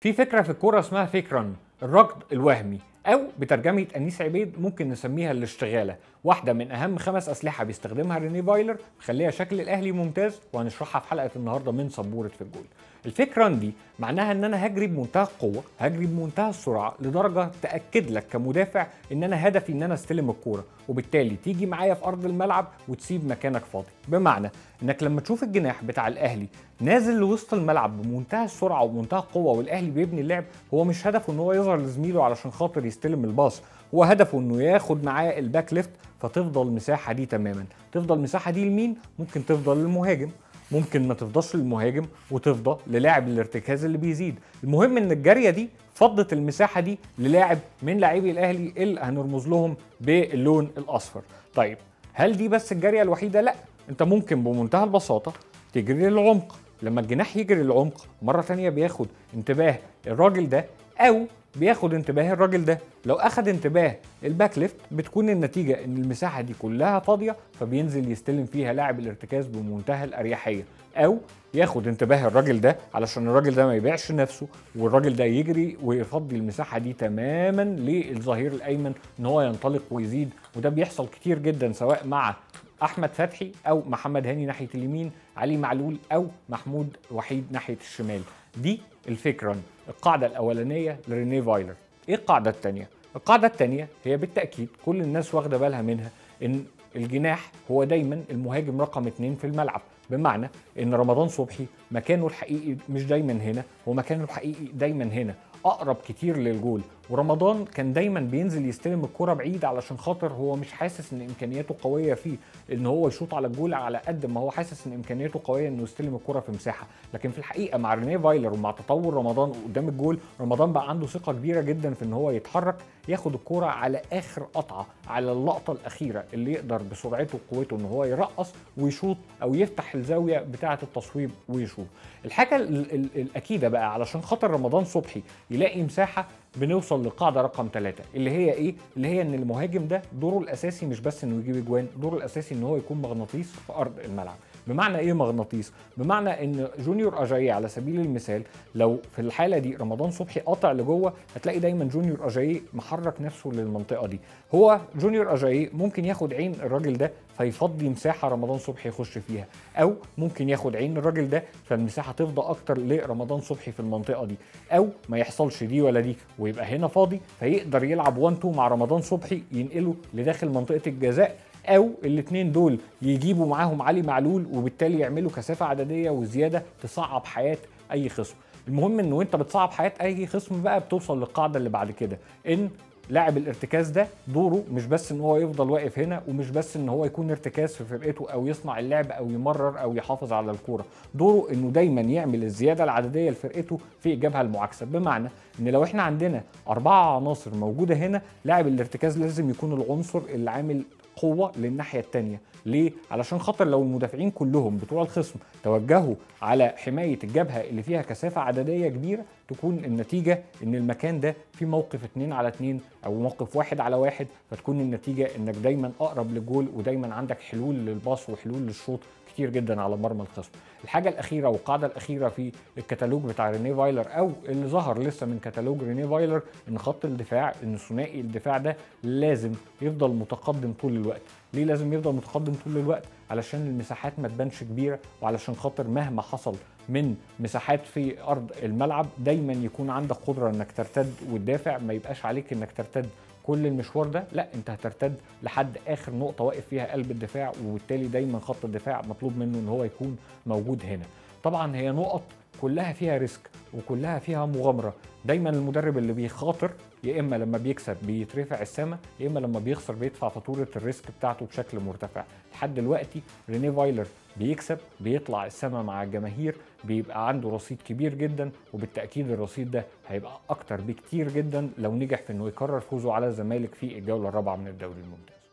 في فكره في الكوره اسمها فكرا الركض الوهمي او بترجمه انيس عبيد ممكن نسميها الاشتغاله واحده من اهم خمس اسلحه بيستخدمها ريني فايلر مخليها شكل الاهلي ممتاز وهنشرحها في حلقه النهارده من سبوره في الجول الفكره دي معناها ان انا هجري بمنتهى القوه هجري بمنتهى السرعه لدرجه تاكد لك كمدافع ان انا هدفي ان انا استلم الكوره وبالتالي تيجي معايا في ارض الملعب وتسيب مكانك فاضي بمعنى انك لما تشوف الجناح بتاع الاهلي نازل لوسط الملعب بمنتهى السرعه ومنتهى القوه والاهلي بيبني اللعب هو مش هدفه ان هو يظهر لزميله علشان خاطر يستلم الباص هو هدفه انه ياخد معاه الباك ليفت فتفضل المساحه دي تماما تفضل المساحه دي لمين ممكن تفضل للمهاجم ممكن ما تفضلش للمهاجم وتفضى للاعب الارتكاز اللي بيزيد المهم ان الجاريه دي فضت المساحه دي للاعب من لاعبي الاهلي اللي هنرمز لهم باللون الاصفر طيب هل دي بس الجاريه الوحيده لا انت ممكن بمنتهى البساطه تجري للعمق لما الجناح يجري للعمق مره ثانيه بياخد انتباه الراجل ده او بياخد انتباه الراجل ده لو اخد انتباه الباك ليفت بتكون النتيجه ان المساحه دي كلها فاضيه فبينزل يستلم فيها لاعب الارتكاز بمنتهى الاريحيه او ياخد انتباه الراجل ده علشان الراجل ده ما يبيعش نفسه والراجل ده يجري ويفضي المساحه دي تماما للظهير الايمن ان هو ينطلق ويزيد وده بيحصل كتير جدا سواء مع احمد فتحي او محمد هاني ناحيه اليمين علي معلول او محمود وحيد ناحيه الشمال دي الفكره القاعده الاولانيه لريني فايلر ايه القاعده الثانيه القاعده الثانيه هي بالتاكيد كل الناس واخده بالها منها ان الجناح هو دايما المهاجم رقم اتنين في الملعب بمعنى ان رمضان صبحي مكانه الحقيقي مش دايما هنا هو مكانه الحقيقي دايما هنا اقرب كتير للجول ورمضان كان دايما بينزل يستلم الكرة بعيد علشان خاطر هو مش حاسس ان امكانياته قويه فيه ان هو يشوط على الجول على قد ما هو حاسس ان امكانياته قويه انه يستلم الكرة في مساحه لكن في الحقيقه مع رينيه فايلر ومع تطور رمضان قدام الجول رمضان بقى عنده ثقه كبيره جدا في ان هو يتحرك ياخد الكرة على اخر قطعه على اللقطه الاخيره اللي يقدر بسرعته وقوته ان هو يرقص ويشوط او يفتح الزاويه بتاعه التصويب ويشوط الحاجه ال ال الاكيده بقى علشان خاطر رمضان صبحي يلاقي مساحه بنوصل للقاعده رقم ثلاثة اللي هي ايه؟ اللي هي ان المهاجم ده دوره الاساسي مش بس انه يجيب اجوان، دوره الاساسي ان هو يكون مغناطيس في ارض الملعب. بمعنى ايه مغناطيس؟ بمعنى ان جونيور اجاييه على سبيل المثال لو في الحاله دي رمضان صبحي قاطع لجوه هتلاقي دايما جونيور اجاييه محرك نفسه للمنطقه دي. هو جونيور اجاييه ممكن ياخد عين الراجل ده فيفضي مساحه رمضان صبحي يخش فيها او ممكن ياخد عين الراجل ده فالمساحه تفضى اكتر لرمضان صبحي في المنطقه دي او ما يحصلش دي ولا دي ويبقى هنا فاضي فيقدر يلعب 1 2 مع رمضان صبحي ينقله لداخل منطقه الجزاء او الاثنين دول يجيبوا معاهم علي معلول وبالتالي يعملوا كثافه عدديه وزياده تصعب حياه اي خصم المهم ان وانت بتصعب حياه اي خصم بقى بتوصل للقاعده اللي بعد كده ان لاعب الارتكاز ده دوره مش بس ان هو يفضل واقف هنا ومش بس ان هو يكون ارتكاز في فرقته او يصنع اللعب او يمرر او يحافظ على الكوره دوره انه دايما يعمل الزياده العدديه لفرقته في الجبهه المعاكسه بمعنى ان لو احنا عندنا اربعه عناصر موجوده هنا لاعب الارتكاز لازم يكون العنصر اللي عامل قوه للناحيه الثانيه ليه علشان خاطر لو المدافعين كلهم بتوع الخصم توجهوا على حمايه الجبهه اللي فيها كثافه عدديه كبيره تكون النتيجه ان المكان ده في موقف اتنين على اتنين او موقف واحد على واحد فتكون النتيجه انك دايما اقرب للجول ودايما عندك حلول للباص وحلول للشوط كتير جدا على مرمى الخصم الحاجه الاخيره والقاعده الاخيره في الكتالوج بتاع ريني فايلر او اللي ظهر لسه من كتالوج ريني فايلر ان خط الدفاع ان ثنائي الدفاع ده لازم يفضل متقدم طول الوقت ليه لازم يفضل متقدم طول الوقت علشان المساحات ما تبانش كبيره وعلشان خاطر مهما حصل من مساحات في ارض الملعب دايما يكون عندك قدره انك ترتد وتدافع ما يبقاش عليك انك ترتد كل المشوار ده لا انت هترتد لحد اخر نقطه واقف فيها قلب الدفاع وبالتالي دايما خط الدفاع مطلوب منه ان هو يكون موجود هنا طبعا هي نقط كلها فيها ريسك وكلها فيها مغامره دايما المدرب اللي بيخاطر يا اما لما بيكسب بيترفع السما يا اما لما بيخسر بيدفع فاتوره الريسك بتاعته بشكل مرتفع لحد دلوقتي ريني فايلر بيكسب بيطلع السما مع الجماهير بيبقى عنده رصيد كبير جدا وبالتاكيد الرصيد ده هيبقى اكتر بكتير جدا لو نجح في انه يكرر فوزه على الزمالك في الجوله الرابعه من الدوري الممتاز